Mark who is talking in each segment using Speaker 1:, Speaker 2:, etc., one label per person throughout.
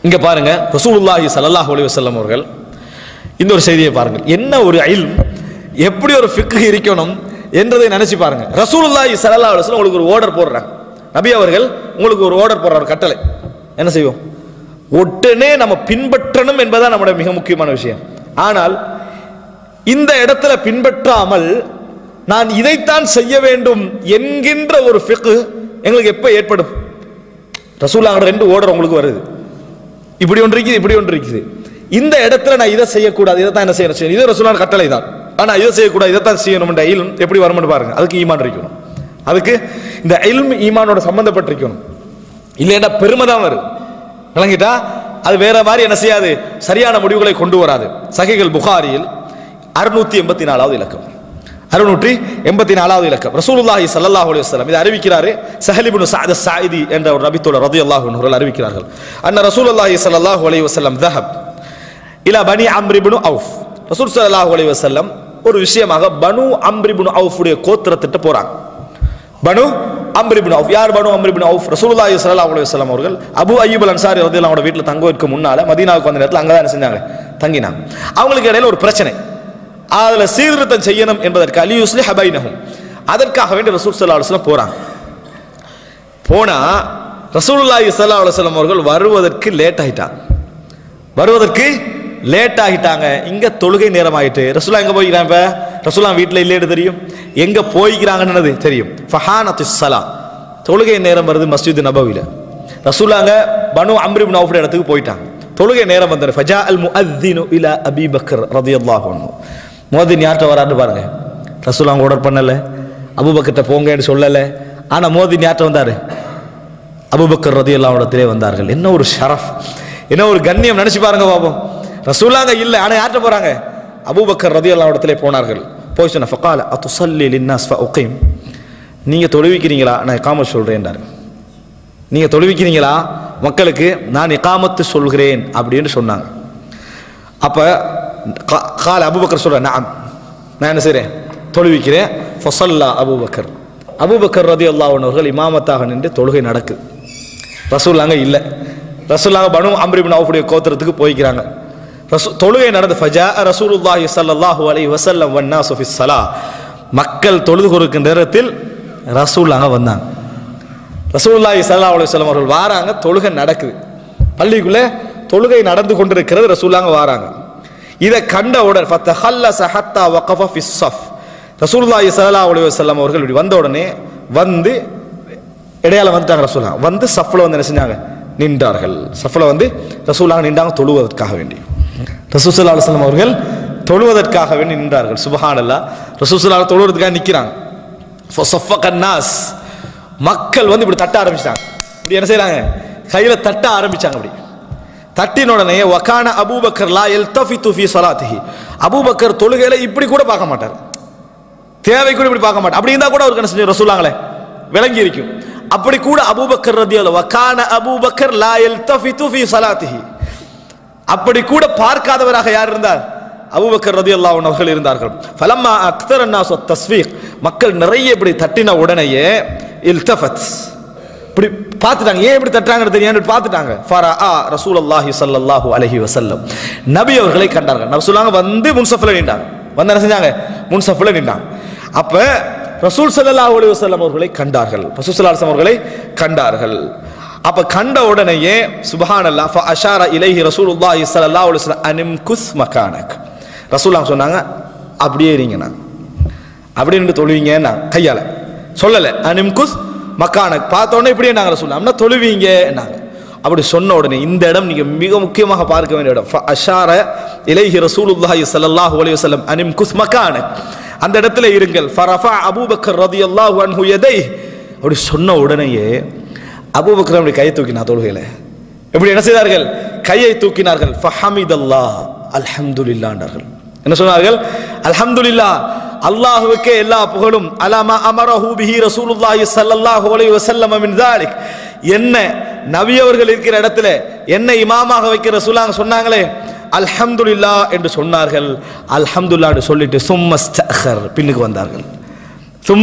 Speaker 1: இங்க பாருங்க ரசூலுல்லாஹி ஸல்லல்லாஹு அலைஹி வஸல்லம் அவர்கள் இந்த ஒரு செய்தியை பாருங்கள் என்ன ஒரு இல்ம் எப்படி ஒரு ஃபிக்கு இருக்கணும் என்றதை நினைச்சு பாருங்க ரசூலுல்லாஹி ஸல்லல்லாஹு அலைஹி வஸல்லம் உங்களுக்கு ஒரு ஆர்டர் போடுறாங்க நபி அவர்கள் உங்களுக்கு ஒரு ஆர்டர் போடுறார் கட்டளை என்ன செய்வோம் உடனே நம்ம பின்பற்றணும் என்பதுதான் நம்முடைய மிக முக்கியமான விஷயம் ஆனால் இந்த இடத்துல பின்பற்றாமல் நான் இதைத்தான் செய்ய வேண்டும் என்கின்ற ஒரு ஃபிக்கு எங்களுக்கு எப்ப ஏற்படும் ரசூலாங்க ரெண்டு ஓர்டர் உங்களுக்கு வருது இப்படி ஒன்று இருக்குது இப்படி ஒன்று இருக்குது இந்த இடத்துல நான் இதை செய்யக்கூடாது இதை தான் என்ன செய்யணும் செய்யணும். இது ரசூலான கட்டளை தான் ஆனா இதை செய்யக்கூடாது இதை தான் செய்யணும் இல்ம் எப்படி வரும்னு பாருங்க அதுக்கு ஈமான் இருக்கணும் அதுக்கு இந்த இல்ம் ஈமானோட சம்பந்தப்பட்டிருக்கணும் இல்லைன்னா பெருமை தான் வரும் விளங்கிட்டா அது வேற மாதிரி என்ன செய்யாது சரியான முடிவுகளை கொண்டு வராது சகைகள் புகாரியில் அறுநூத்தி எண்பத்தி நாலாவது இலக்கம் அறுநூற்றி எண்பத்தி நாலாவது இலக்கம் ரசூலுல்லாஹி ஸல்லல்லாஹு அலைஹி வஸல்லம் இது அறிவிக்கிறாரு சஹல் இப்னு சஅத் ஸாயிதி என்ற ஒரு நபித்தோட ரலியல்லாஹு அன்ஹு அவர்கள் அறிவிக்கிறார்கள் அன்ன ரசூலுல்லாஹி ஸல்லல்லாஹு அலைஹி வஸல்லம் ذهب இலா பனி அம்ர் இப்னு அவுஃப் ரசூல் ஸல்லல்லாஹு அலைஹி வஸல்லம் ஒரு விஷயமாக பனு அம்ர் இப்னு அவுஃப் உடைய கோத்திரத்திட்ட போறாங்க பனு அம்ர் இப்னு அவுஃப் யார் பனு அம்ர் இப்னு அவுஃப் ரசூலுல்லாஹி ஸல்லல்லாஹு அலைஹி வஸல்லம் அவர்கள் அபு அய்யூப் அல் அன்சாரி ரலியல்லாஹு அவரோட வீட்ல தங்குவதற்கு முன்னால மதீனாவுக்கு வந்த நேரத்தில் அங்க தான் என்ன செஞ்சாங்க தங்கினாங்க அவங்களுக்கு இடையில ஒரு பிரச்சனை அதுல சீர்திருத்தம் செய்யணும் என்பதற்கு அலி யுஸ்லி ஹபைனஹும் அதற்காக வேண்டி ரசூல் ஸல்லல்லாஹு அலைஹி வஸல்லம் போறாங்க போனா ரசூலுல்லாஹி ஸல்லல்லாஹு அலைஹி வஸல்லம் அவர்கள் வருவதற்கு லேட் ஆயிட்டாங்க வருவதற்கு லேட் ஆகிட்டாங்க இங்க தொழுகை நேரம் ஆயிட்டு ரசூலா எங்க போய்க்கிறாங்க இப்ப ரசூலா வீட்டுல இல்லைன்னு தெரியும் எங்க போய்க்கிறாங்கன்னு தெரியும் ஃபஹானத்து ஸலா தொழுகை நேரம் வருது மஸ்ஜித் நபவில ரசூலாங்க பனு அம்ரி இப்னு அவுஃப் இடத்துக்கு போயிட்டாங்க தொழுகை நேரம் வந்தாரு ஃபஜா அல் முஅத்தினு இலா அபி பக்கர் ரலியல்லாஹு அன்ஹு முஅத்தின் யார்கிட்ட வரான்னு பாருங்க ரசூலாங்க ஆர்டர் பண்ணல அபூபக்கர்ட்ட போங்கன்னு சொல்லல ஆனா மோதின் யார்கிட்ட வந்தாரு அபுபக்கர் ரதி இடத்திலே வந்தார்கள் என்ன ஒரு ஷரஃப் என்ன ஒரு கண்ணியம் நினைச்சு பாருங்க பாப்போம் ரசூலாங்க இல்ல ஆனா யார்கிட்ட போறாங்க அபூபக்கர் ரதி இடத்திலே போனார்கள் போய் சொன்ன ஃபகால அத்துசல்லி லின்னாஸ் ஃபஉகீம் நீங்க தொழுவிக்கிறீங்களா நான் இகாமத் சொல்றேன்டாரு நீங்க தொழுவிக்கிறீங்களா மக்களுக்கு நான் இகாமத்து சொல்கிறேன் அப்படின்னு சொன்னாங்க அப்ப கா- கால அபூபக்கர் சொல்ற நான் நான் என்ன செய்றேன் தொழுவிக்கிறேன் ஃபசல்லா அபூபக்கர் அபூபக்கர் ரதி அவர்கள் இமாமத்தாக நின்று தொழுகை நடக்குது ரசூல்லாங்க இல்லை ரசூல்லாங்க பனு அம்ரிபின் அவுடைய கோத்திரத்துக்கு போய்க்கிறாங்க ரசூ தொழுகை நடந்து ஃபஜா ரசூலுல்லாஹி ஸல்லல்லாஹு அலைஹி வஸல்லம் வன்னாசு ஃபிஸ் ஸலா மக்கள் தொழுது கொடுக்கும் நேரத்தில் ரசூல்லாங்க வந்தாங்க ரசூலுல்லாஹி ஸல்லல்லாஹு அலைஹி வஸல்லம் அவர்கள் வாராங்க தொழுகை நடக்குது பள்ளிக்குள்ள தொழுகை நடந்து கொண்டிருக்கிறது ரசூலுல்லாங்க வாராங்க இதை கண்டவுடன் ஃபத்தஹல்லஸ ஹத்தா வகஃப ஃபிஸ் ஸஃப் ரசூலுல்லாஹி ஸல்லல்லாஹு அலைஹி வஸல்லம் அவர்கள் இப்படி வந்த உடனே வந்து இடையால வந்துட்டாங்க ரசூலா வந்து சஃப்ல வந்து என்ன செஞ்சாங்க நின்றார்கள் சஃப்ல வந்து ரசூலாங்க நின்றாங்க தொழுவதற்காக வேண்டி ரசூசல்லா அலுவலம் அவர்கள் தொழுவதற்காக வேண்டி நின்றார்கள் சுபஹானல்லா ரசூசல்லா தொழுவதற்காக நிற்கிறாங்க கன்னாஸ் மக்கள் வந்து இப்படி தட்ட ஆரம்பிச்சிட்டாங்க இப்படி என்ன செய்றாங்க கையில தட்ட ஆரம்பிச்சாங்க அப்படி தட்டின உடனே வகான அபூபக்கர் லா எல்தஃபித்து ஃபீ ஸலாத்திஹி அபூபக்கர் தொழுகையில இப்படி கூட பார்க்க மாட்டார் தேவை கூட இப்படி பார்க்க மாட்டார் அப்படி இருந்தா கூட அவருக்கு என்ன செஞ்சு ரசூலாங்களே விளங்கி இருக்கும் அப்படி கூட அபூபக்கர் ரதியல்ல வகான அபூபக்கர் லா எல்தஃபித்து ஃபீ ஸலாத்திஹி அப்படி கூட பார்க்காதவராக யார் இருந்தார் அபூபக்கர் ரதியல்லாஹு அன்ஹு அவர்கள் இருந்தார்கள் ஃபலம்மா அக்தர் அன்னாஸ் தஸ்வீக் மக்கள் நிறைய இப்படி தட்டின உடனேயே இல்தஃபத் இப்படி பார்த்துட்டாங்க ஏன் இப்படி தட்டுறாங்கன்னு தெரியாது பார்த்துட்டாங்க ஃபரா ரசூலுல்லாஹி ஸல்லல்லாஹு அலைஹி வஸல்லம் நபி அவர்களை கண்டார்கள் நபி சொல்லாங்க வந்து முன்சஃப்ல நின்றாங்க வந்து என்ன செஞ்சாங்க முன்சஃப்ல நின்றாங்க அப்ப ரசூல் ஸல்லல்லாஹு அலைஹி வஸல்லம் அவர்களை கண்டார்கள் ரசூல் ஸல்லல்லாஹு அலைஹி வஸல்லம் அவர்களை கண்டார்கள் அப்ப கண்ட உடனேயே சுபஹானல்லாஹ் ஃப அஷார இலைஹி ரசூலுல்லாஹி ஸல்லல்லாஹு அலைஹி வஸல்லம் அனிம் குஸ் மகானக் ரசூலுல்லாஹ் சொன்னாங்க அப்படியே இருங்கண்ணா அப்படி நின்று தொழுவீங்கன்னா கையால சொல்லல அனிம் குஸ் மக்கானக் பார்த்த உடனே இப்படியே நாங்கள் சொல்லலாம்னா தொழுவீங்க நாங்க அப்படி சொன்ன உடனே இந்த இடம் நீங்க மிக முக்கியமாக பார்க்க வேண்டிய இடம் ஃப அஷார இலைஹி ரசூலுல்லாஹி ஸல்லல்லாஹு அலைஹி வஸல்லம் அனிம் குஸ் மக்கானக் அந்த இடத்துல இருங்கள் ஃபரஃபா அபூபக்கர் ரதியல்லாஹு அன்ஹு யதை அப்படி சொன்ன உடனேயே அபூபக்கர் அப்படி கையை தூக்கினார் தொழுகையில எப்படி என்ன செய்தார்கள் கையை தூக்கினார்கள் ஃபஹமிதல்லாஹ் அல்ஹம்துலில்லாஹ்ன்றார்கள் என்ன சொன்னார்கள் அல்ஹம்துலில்லாஹ் அல்லாஹ்வுக்கே எல்லா புகழும் அலாமா அமரஹு பிஹி ரசூலுல்லாஹி ஸல்லல்லாஹு அலைஹி வஸல்லம் மின் தாலிக் என்ன நபி அவர்கள் இருக்கிற இடத்துல என்ன இமாமாக வைக்கிற ரசூலாங்க சொன்னாங்களே அல்ஹம்துலில்லாஹ் என்று சொன்னார்கள் அல்ஹம்துலில்லாஹ் என்று சொல்லிட்டு சும்மஸ்தஹர் பின்னுக்கு வந்தார்கள்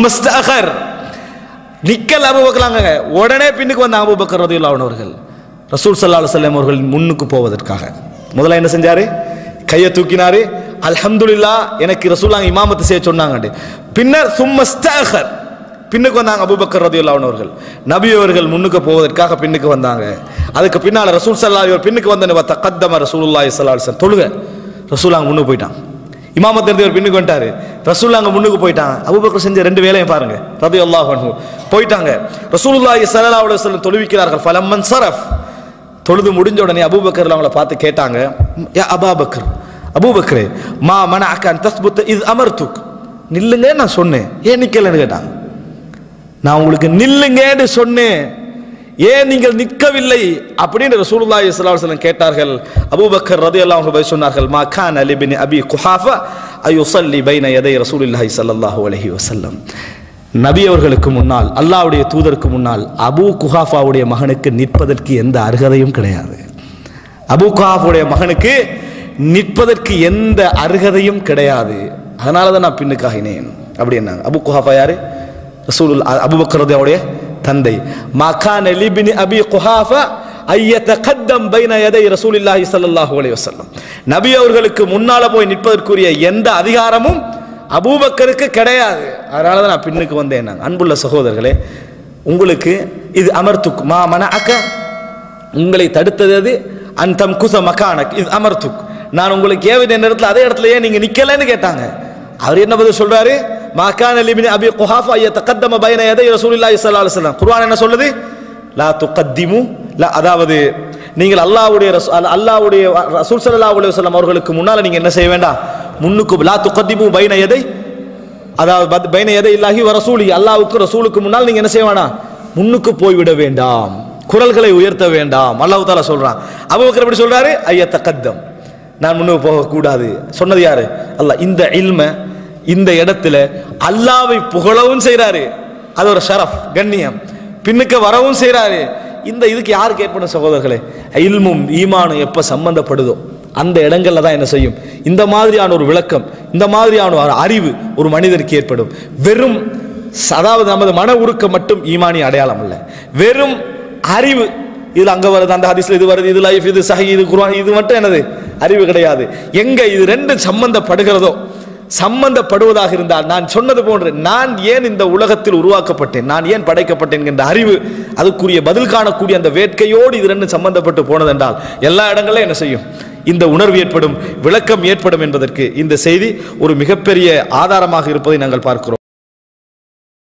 Speaker 1: சும்மஸ்தஹர் நிக்கல் அபுபக்கலாங்க உடனே பின்னுக்கு வந்த அபுபக்கர் ரதியுல்லாஹு அவர்கள் ரசூல் சல்லா அலுவலம் அவர்கள் முன்னுக்கு போவதற்காக முதல்ல என்ன செஞ்சாரு கையை தூக்கினாரு அல்ஹம்துலில்லா எனக்கு ரசூலாங்க இமாமத்து செய்ய சொன்னாங்க பின்னர் சும்மஸ்தாகர் பின்னுக்கு வந்தாங்க அபூபக்கர் ரதியுல்லா அவர்கள் நபி அவர்கள் முன்னுக்கு போவதற்காக பின்னுக்கு வந்தாங்க அதுக்கு பின்னால ரசூல் சல்லா இவர் பின்னுக்கு வந்த தக்கத்தம ரசூலுல்லாஹி ஸல்லல்லாஹு அலைஹி வஸல்லம் தொழுக ரசூலாங்க முன்னுக்கு போயிட்டான் இமாமத் இருந்தவர் பின்னுக்கு வந்துட்டாரு ரசூல்லாங்க முன்னுக்கு போயிட்டான் அபூபக்கர் செஞ்ச ரெண்டு வேலையும் பாருங்க ரதியுல்லாஹு அன்ஹு போயிட்டாங்க ரசூலுல்லாஹி ஸல்லல்லாஹு அலைஹி வஸல்லம் தொழுவிக்கிறார்கள் ஃபலம்மன் சரஃப் தொழுது முடிஞ்ச உடனே அபூபக்கர் அவங்கள பார்த்து கேட்டாங்க யா அபாபக்கர் அபூபக்கரே மா மன அக்கான் தஸ்புத்த இது அமர்த்துக் நில்லுங்க நான் சொன்னேன் ஏன் நிக்கலன்னு கேட்டாங்க நான் உங்களுக்கு நில்லுங்கன்னு சொன்னேன் ஏன் நீங்கள் நிற்கவில்லை அப்படின்னு ரசூலுல்லாஹி ஸல்லல்லாஹு அலைஹி வஸல்லம் கேட்டார்கள் அபூபக்கர் ரலியல்லாஹு அன்ஹு போய் சொன்னார்கள் மா கான அலி பின் அபி குஹாஃபா அயுஸல்லி பைன யதை ரசூலுல்லாஹி ஸல்லல்லாஹு அலைஹி வஸல்லம் நபி அவர்களுக்கு முன்னால் அல்லாஹ்வுடைய தூதருக்கு முன்னால் அபூ குஹாஃபாவுடைய மகனுக்கு நிற்பதற்கு எந்த அருகதையும் கிடையாது அபூ குஹாஃபாவுடைய மகனுக்கு நிற்பதற்கு எந்த அருகதையும் கிடையாது அதனால தான் நான் பின்னுக்காகினேன் அப்படின்னாங்க அபூ குஹாஃபா யாரு ரசூலுல் அபுபக்கரதையோடைய தந்தை மகான் லிபின் அபி குஹாஃபா ஐயத்தகத்தம் பைன எதை ரசூலில்லாஹி ஸல்லல்லாஹு அலைஹி வஸல்லம் நபி அவர்களுக்கு முன்னால போய் நிற்பதற்குரிய எந்த அதிகாரமும் அபூபக்கருக்கு கிடையாது அதனால தான் நான் பின்னுக்கு வந்தேன் நான் அன்புள்ள சகோதரர்களே உங்களுக்கு இது அமர்த்துக் மா மன அக்க உங்களை தடுத்தது அது அந்தம் குச மக்கானக் இது அமர்த்துக் நான் உங்களுக்கு ஏவின நேரத்தில் அதே இடத்துல ஏன் நீங்க நிக்கலன்னு கேட்டாங்க அவர் என்ன பதில் சொல்றாரு மாக்கான் அலிபின் அபி குஹாஃபா தக்கத்தம பைன எதை ரசூலுல்லாஹி ஸல்லல்லாஹு அலைஹி வஸல்லம் குர்ஆன் என்ன சொல்லுது லா துகத்திமு லா அதாவது நீங்கள் அல்லாஹ்வுடைய ரசூ- அல்- அல்லாஹ்வுடைய ரசூல் ஸல்லல்லாஹு அலைஹி வஸல்லம் அவர்களுக்கு முன்னால நீங்க என்ன செய்ய வேண்டாம் முன்னுக்கு லா துகத்திமு பைன எதை அதாவது பத்- பைன எதை இல்லாஹி வ ரசூலி அல்லாஹ்வுக்கு ரசூலுக்கு முன்னால் நீங்க என்ன செய்ய வேண்டாம் முன்னுக்கு போய்விட வேண்டாம் குரல்களை உயர்த்த வேண்டாம் அல்லாஹ் தாலா சொல்றான் அபூபக்கர் எப்படி சொல்றாரு ஐய தக்கத்தம் நான் முன்னுக்கு போகக்கூடாது சொன்னது யாரு அல்லாஹ் இந்த இல்ம இந்த இடத்துல அல்லாவை புகழவும் செய்றாரு அது ஒரு ஷரஃப் கண்ணியம் பின்னுக்கு வரவும் செய்றாரு இந்த இதுக்கு யாருக்கு ஏற்படும் சகோதரர்களே இல்மும் ஈமானும் எப்ப சம்பந்தப்படுதோ அந்த இடங்கள்ல தான் என்ன செய்யும் இந்த மாதிரியான ஒரு விளக்கம் இந்த மாதிரியான ஒரு அறிவு ஒரு மனிதருக்கு ஏற்படும் வெறும் ச- அதாவது நமது மன உருக்கம் மட்டும் ஈமானி அடையாளம் அல்ல வெறும் அறிவு இதுல அங்க வருது அந்த ஹதீஸ்ல இது வருது இது லைஃப் இது சஹி இது குர்ஆன் இது மட்டும் என்னது அறிவு கிடையாது எங்க இது ரெண்டும் சம்பந்தப்படுகிறதோ சம்பந்தப்படுவதாக இருந்தால் நான் சொன்னது போன்று நான் ஏன் இந்த உலகத்தில் உருவாக்கப்பட்டேன் நான் ஏன் படைக்கப்பட்டேன் என்கின்ற அறிவு அதுக்குரிய பதில் காணக்கூடிய அந்த வேட்கையோடு இது ரெண்டும் சம்பந்தப்பட்டு போனதென்றால் எல்லா இடங்களிலும் என்ன செய்யும் இந்த உணர்வு ஏற்படும் விளக்கம் ஏற்படும் என்பதற்கு இந்த செய்தி ஒரு மிகப்பெரிய ஆதாரமாக இருப்பதை நாங்கள் பார்க்கிறோம்